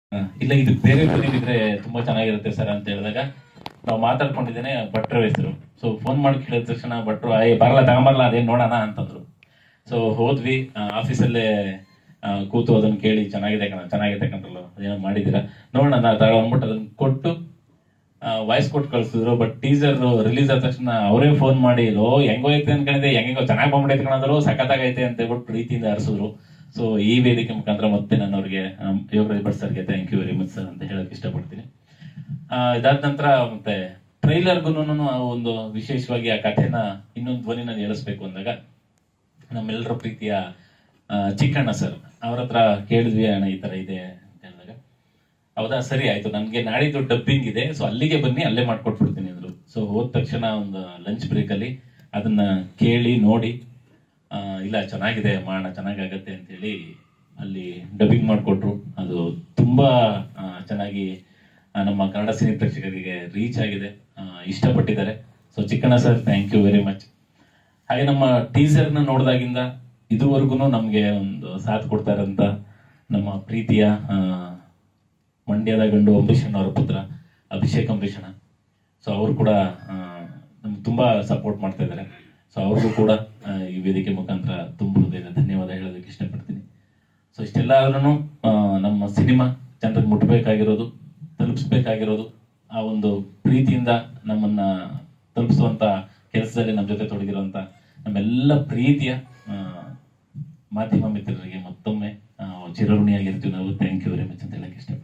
ಹ, ಇಲ್ಲ ಇದು ಬೇರೆ ಬಂದಿದ್ರೆ ತುಂಬಾ ಚೆನ್ನಾಗಿರುತ್ತೆ ಸರ್ ಅಂತ ಹೇಳಿದಾಗ ನಾವು ಮಾತಾಡ್ಕೊಂಡಿದ್ದೇನೆ ಭಟ್ರ ಹೆಸರು ಸೊ ಫೋನ್ ಮಾಡಿ ಕೇಳಿದ ತಕ್ಷಣ ಭಟ್ರು ಏ ಬರಲ್ಲ ತಗೊಂಬರಲ್ಲ ಅದೇನ್ ನೋಡೋಣ ಅಂತಂದ್ರು ಸೊ ಹೋದ್ವಿ ಆಫೀಸಲ್ಲೇ ಕೂತು ಅದನ್ನ ಕೇಳಿ ಚೆನ್ನಾಗಿದೆ ಕಣ ಚೆನ್ನಾಗಿದೆ ಕಣ್ರಲ್ಲ ಅದೇನೋ ಮಾಡಿದ್ದೀರಾ ನೋಡೋಣ ನಾ ತಗೊಂಡ್ಬಿಟ್ಟು ಅದನ್ನ ಕೊಟ್ಟು ವಾಯ್ಸ್ ಕೊಟ್ಟು ಕಳ್ಸಿದ್ರು ಬಟ್ ಟೀಸರ್ ರಿಲೀಸ್ ಆದ ತಕ್ಷಣ ಅವರೇ ಫೋನ್ ಮಾಡಿ ಲೋ ಹೆಂಗೋ ಐತೆ ಅನ್ಕೊಂಡಿದ್ದೆ ಹೆಂಗೋ ಚೆನ್ನಾಗಿ ಬಂದ್ಬಿಟ್ಟೈತೆ ಕಣಂದ್ರು ಸಖತ್ತಾಗೈತೆ ಅಂತ ಹೇಳ್ಬಿಟ್ಟು ಪ್ರೀತಿಯಿಂದ ಹರಿಸಿದ್ರು ಸೊ ಈ ವೇದಿಕೆ ಮುಖಾಂತರ ಮತ್ತೆ ನಾನು ಅವ್ರಿಗೆ ಯೋಗರಾಜ್ ಭಟ್ ಸರ್ಗೆ thank you very much sir ಅಂತ ಹೇಳಕ್ ಇಷ್ಟಪಡ್ತೀನಿ ಆ, ಇದಾದ ನಂತರ ಮತ್ತೆ ಟ್ರೈಲರ್ಗು ಒಂದು ವಿಶೇಷವಾಗಿ ಆ ಕಥೆನ ಇನ್ನೊಂದು ಧ್ವನಿ ನಾನು ಹೇಳಿಸ್ಬೇಕು ಅಂದಾಗ ನಮ್ಮೆಲ್ಲರ ಪ್ರೀತಿಯ ಆ, ಚಿಕ್ಕಣ್ಣ ಸರ್ ಅವ್ರ ಹತ್ರ ಕೇಳಿದ್ವಿ ಅಣ್ಣ ಈ ತರ ಇದೆ ಅಂತ ಹೇಳಿದಾಗ ಹೌದಾ ಸರಿ ಆಯ್ತು ನನ್ಗೆ ನಾಡಿದ್ದು ಡಬ್ಬಿಂಗ್ ಇದೆ ಸೊ ಅಲ್ಲಿಗೆ ಬನ್ನಿ ಅಲ್ಲೇ ಮಾಡ್ಕೊಟ್ಬಿಡ್ತೀನಿ ಅಂದ್ರು ಸೊ ಹೋದ ತಕ್ಷಣ ಒಂದು ಲಂಚ್ ಬ್ರೇಕ್ ಅಲ್ಲಿ ಅದನ್ನ ಕೇಳಿ ನೋಡಿ ಆ, ಇಲ್ಲ ಚೆನ್ನಾಗಿದೆ ಮಾಡೋಣ ಚೆನ್ನಾಗಾಗತ್ತೆ ಅಂತ ಹೇಳಿ ಅಲ್ಲಿ ಡಬ್ಬಿಂಗ್ ಮಾಡಿಕೊಟ್ರು ಅದು ತುಂಬಾ ಆ, ಚೆನ್ನಾಗಿ ಆ, ನಮ್ಮ ಕನ್ನಡ ಸಿನಿ ಪ್ರೇಕ್ಷಕರಿಗೆ ರೀಚ್ ಆಗಿದೆ ಆ, ಇಷ್ಟಪಟ್ಟಿದ್ದಾರೆ so Chikkanna sir thank you very much ಹಾಗೆ ನಮ್ಮ ಟೀಸರ್ ನ ನೋಡಿದಾಗಿಂದ ಇದುವರೆಗೂ ನಮ್ಗೆ ಒಂದು ಸಾಥ್ ಕೊಡ್ತಾ ಇರೋಂಥ ನಮ್ಮ ಪ್ರೀತಿಯ ಆ, ಮಂಡ್ಯದ ಗಂಡು ಅಂಬರೀಷನ್ ಅವರ ಪುತ್ರ ಅಭಿಷೇಕ್ ಅಂಬರೀಷಣ ಸೊ ಅವರು ಕೂಡ ಆ, ನಮ್ಗೆ ತುಂಬಾ ಸಪೋರ್ಟ್ ಮಾಡ್ತಾ ಇದ್ದಾರೆ ಸೊ ಅವ್ರಿಗೂ ಕೂಡ ಆ, ಈ ವೇದಿಕೆ ಮುಖಾಂತರ ತುಂಬ ಹೃದಯದ ಧನ್ಯವಾದ ಹೇಳೋದಕ್ಕೆ ಇಷ್ಟಪಡ್ತೀನಿ ಸೊ ಇಷ್ಟೆಲ್ಲ ಆದ್ರೂ ನಮ್ಮ ಸಿನಿಮಾ ಜನರಿಗೆ ಮುಟ್ಟಬೇಕಾಗಿರೋದು ತಲುಪಿಸ್ಬೇಕಾಗಿರೋದು ಆ ಒಂದು ಪ್ರೀತಿಯಿಂದ ನಮ್ಮನ್ನ ತಲುಪಿಸುವಂತ ಕೆಲಸದಲ್ಲಿ ನಮ್ಮ ಜೊತೆ ತೊಡಗಿರುವಂತ ನಮ್ಮೆಲ್ಲ ಪ್ರೀತಿಯ ಆ, ಮಾಧ್ಯಮ ಮಿತ್ರರಿಗೆ ಮತ್ತೊಮ್ಮೆ ಆ, ಚಿರಋಣಿಯಾಗಿರ್ತೀವಿ ನಾವು ಥ್ಯಾಂಕ್ ಯು ವೆರಿ ಮಚ್ ಅಂತ ಹೇಳಕ್ ಇಷ್ಟಪಡ್ತೀನಿ